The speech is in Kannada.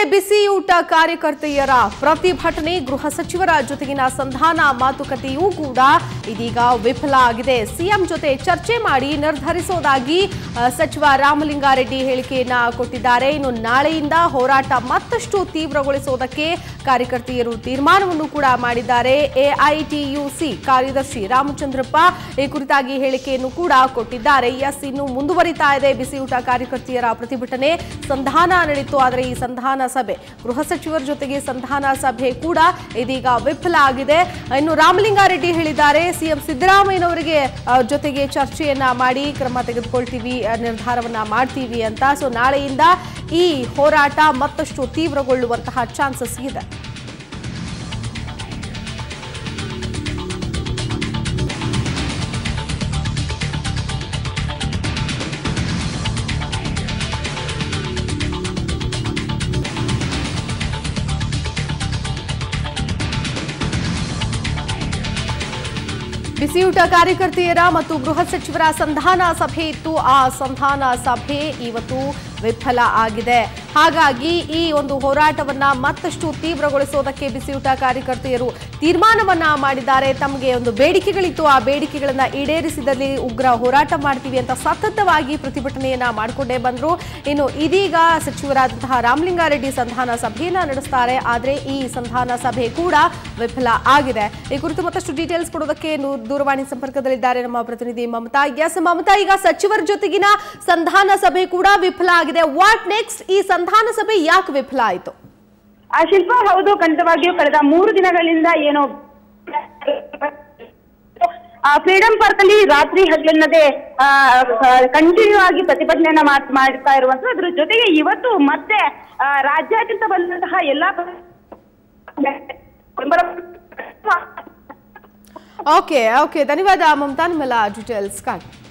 ಬಿಸಿ ಊಟ ಕಾರ್ಯಕರ್ತೆಯರ ಪ್ರತಿಭಟನೆ ಗೃಹ ಸಚಿವರ ಜೊತೆಗಿನ ಸಂಧಾನ ಮಾತುಕತೆಯೂ ಕೂಡ ಇದೀಗ ವಿಫಲ ಆಗಿದೆ ಸಿಎಂ ಜೊತೆ ಚರ್ಚೆ ಮಾಡಿ ನಿರ್ಧರಿಸೋದಾಗಿ ಆ, ಸಚಿವ ರಾಮಲಿಂಗಾರೆಡ್ಡಿ ಹೇಳಿಕೆಯನ್ನ ಕೊಟ್ಟಿದ್ದಾರೆ ಇನ್ನು ನಾಳೆಯಿಂದ ಹೋರಾಟ ಮತ್ತಷ್ಟು ತೀವ್ರಗೊಳಿಸುವುದಕ್ಕೆ ಕಾರ್ಯಕರ್ತೆಯರು ತೀರ್ಮಾನವನ್ನು ಕೂಡ ಮಾಡಿದ್ದಾರೆ ಎಐಟಿಯುಸಿ ಕಾರ್ಯದರ್ಶಿ ರಾಮಚಂದ್ರಪ್ಪ ಈ ಕುರಿತಾಗಿ ಹೇಳಿಕೆಯನ್ನು ಕೂಡ ಕೊಟ್ಟಿದ್ದಾರೆ ಎಸ್ ಇನ್ನು ಮುಂದುವರಿತಾ ಇದೆ ಬಿಸಿಯೂಟ ಕಾರ್ಯಕರ್ತೆಯರ ಪ್ರತಿಭಟನೆ ಸಂಧಾನ ನಡೀತು ಆದರೆ ಈ ಸಂಧಾನ ಸಭೆ ಗೃಹ ಸಚಿವರ ಜೊತೆಗೆ ಸಂಧಾನ ಸಭೆ ಕೂಡ ಇದೀಗ ವಿಫಲ ಆಗಿದೆ ಇನ್ನು ರಾಮಲಿಂಗಾರೆಡ್ಡಿ ಹೇಳಿದ್ದಾರೆ ಸಿಎಂ ಸಿದ್ದರಾಮಯ್ಯನವರಿಗೆ ಆ, ಜೊತೆಗೆ ಚರ್ಚೆಯನ್ನ ಮಾಡಿ ಕ್ರಮ ತೆಗೆದುಕೊಳ್ತೀವಿ ಆ, ನಿರ್ಧಾರವನ್ನ ಮಾಡ್ತೀವಿ ಅಂತ ಸೊ ನಾಳೆಯಿಂದ ಈ ಹೋರಾಟ ಮತ್ತಷ್ಟು ತೀವ್ರಗೊಳ್ಳುವಂತಹ ಚಾನ್ಸಸ್ ಇದೆ ಬಿಸಿಯೂಟ ಕಾರ್ಯಕರ್ತೆಯರ ಮತ್ತು ಗೃಹ ಸಚಿವರ ಸಂಧಾನ ಸಭೆ ಇತ್ತು ಆ ಸಂಧಾನ ಸಭೆ ಇವತ್ತು ವಿಫಲ ಆಗಿದೆ ಹಾಗಾಗಿ ಈ ಒಂದು ಹೋರಾಟವನ್ನ ಮತ್ತಷ್ಟು ತೀವ್ರಗೊಳಿಸೋದಕ್ಕೆ ಬಿಸಿಯೂಟ ಕಾರ್ಯಕರ್ತೆಯರು ತೀರ್ಮಾನವನ್ನ ಮಾಡಿದ್ದಾರೆ ತಮಗೆ ಒಂದು ಬೇಡಿಕೆಗಳಿತ್ತು ಆ ಬೇಡಿಕೆಗಳನ್ನ ಈಡೇರಿಸಿದಲ್ಲಿ ಉಗ್ರ ಹೋರಾಟ ಮಾಡ್ತೀವಿ ಅಂತ ಸತತವಾಗಿ ಪ್ರತಿಭಟನೆಯನ್ನ ಮಾಡಿಕೊಂಡೇ ಬಂದ್ರು ಇನ್ನು ಇದೀಗ ಸಚಿವರಾದಂತಹ ರಾಮಲಿಂಗಾರೆಡ್ಡಿ ಸಂಧಾನ ಸಭೆಯನ್ನ ನಡೆಸ್ತಾರೆ ಆದ್ರೆ ಈ ಸಂಧಾನ ಸಭೆ ಕೂಡ ವಿಫಲ ಆಗಿದೆ ಈ ಕುರಿತು ಮತ್ತಷ್ಟು ಡೀಟೇಲ್ಸ್ ಕೊಡೋದಕ್ಕೆ ನು- ದೂರವಾಣಿ ಸಂಪರ್ಕದಲ್ಲಿದ್ದಾರೆ ನಮ್ಮ ಪ್ರತಿನಿಧಿ ಮಮತಾ ಎಸ್ ಮಮತಾ ಈಗ ಸಚಿವರ ಜೊತೆಗಿನ ಸಂಧಾನ ಸಭೆ ಕೂಡ ವಿಫಲ ಆಗಿದೆ ವಾಟ್ ನೆಕ್ಸ್ಟ್ ಈ ಸಂಧಾನ ಸಭೆ ಯಾಕೆ ವಿಫಲ ಆಯಿತು ಆ ಶಿಲ್ಪ ಹೌದು ಖಂಡಿತವಾಗಿಯೂ ಕಳೆದ ಮೂರು ದಿನಗಳಿಂದ ಏನು ಆ ಫ್ರೀಡಂ ಪಾರ್ಕ್ ಅಲ್ಲಿ ರಾತ್ರಿ ಹಗಲೆನ್ನದೆ ಕಂಟಿನ್ಯೂ ಆಗಿ ಪ್ರತಿಭಟನೆಯನ್ನ ಮಾಡ್- ಮಾಡ್ತಾ ಇರುವಂತ ಅದ್ರ ಜೊತೆಗೆ ಇವತ್ತು ಮತ್ತೆ ಆ, ರಾಜ್ಯಾದ್ಯಂತ ಬಂದಂತಹ ಎಲ್ಲಾ ಓಕೆ ಓಕೆ ಧನ್ಯವಾದ ಮಮತಾ ನಿಮ್ಮೆಲ್ಲ ಡೀಟೇಲ್ಸ್ಗಾಗಿ